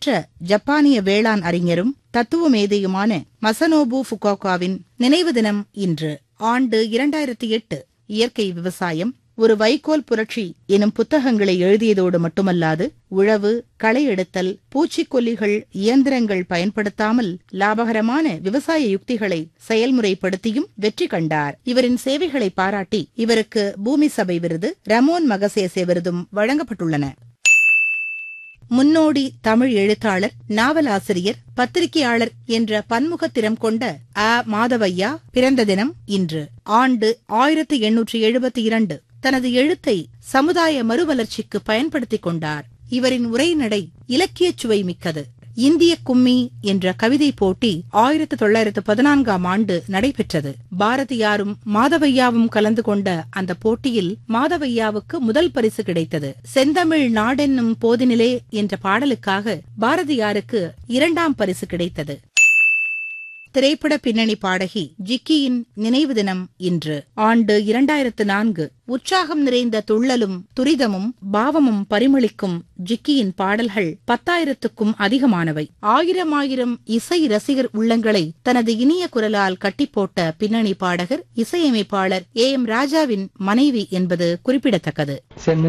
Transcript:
புகழ்பெற்ற ஜப்பானிய வேளாண் அறிஞரும் தத்துவ மேதையுமான மசனோபு ஃபுகாகாவின் நினைவு தினம் இன்று ஆண்டு இரண்டாயிரத்தி எட்டு இயற்கை விவசாயம் ஒரு வைக்கோல் புரட்சி எனும் புத்தகங்களை எழுதியதோடு மட்டுமல்லாது உழவு களை எடுத்தல் பூச்சிக்கொல்லிகள் இயந்திரங்கள் பயன்படுத்தாமல் லாபகரமான விவசாய யுக்திகளை செயல்முறைப்படுத்தியும் வெற்றி கண்டார் இவரின் சேவைகளை பாராட்டி இவருக்கு பூமி சபை விருது ரமோன் மகசேசே விருதும் வழங்கப்பட்டுள்ளன முன்னோடி தமிழ் எழுத்தாளர் நாவலாசிரியர் பத்திரிகையாளர் என்ற பன்முகத்திறம் கொண்ட அ மாதவையா பிறந்த தினம் இன்று ஆண்டு ஆயிரத்தி எண்ணூற்றி எழுபத்தி இரண்டு தனது எழுத்தை சமுதாய மறுவளர்ச்சிக்கு பயன்படுத்திக் கொண்டார் இவரின் உரைநடை இலக்கியச் சுவை மிக்கது இந்திய கும்மி என்ற கவிதை போட்டி ஆயிரத்து தொள்ளாயிரத்து பதினான்காம் ஆண்டு நடைபெற்றது பாரதியாரும் மாதவையாவும் கலந்து கொண்ட அந்த போட்டியில் மாதவையாவுக்கு முதல் பரிசு கிடைத்தது செந்தமிழ் நாடென்னும் போதினிலே என்ற பாடலுக்காக பாரதியாருக்கு இரண்டாம் பரிசு கிடைத்தது திரைப்பட பின்னணி பாடகி ஜிக்கியின் நினைவு தினம் இன்று ஆண்டு இரண்டாயிரத்து நான்கு உற்சாகம் நிறைந்த துள்ளலும் துரிதமும் பாவமும் பரிமளிக்கும் ஜிக்கியின் பாடல்கள் பத்தாயிரத்துக்கும் அதிகமானவை ஆயிரம் ஆயிரம் இசை ரசிகர் உள்ளங்களை தனது இனிய குரலால் கட்டிப்போட்ட பின்னணி பாடகர் இசையமைப்பாளர் ஏ எம் ராஜாவின் மனைவி என்பது குறிப்பிடத்தக்கது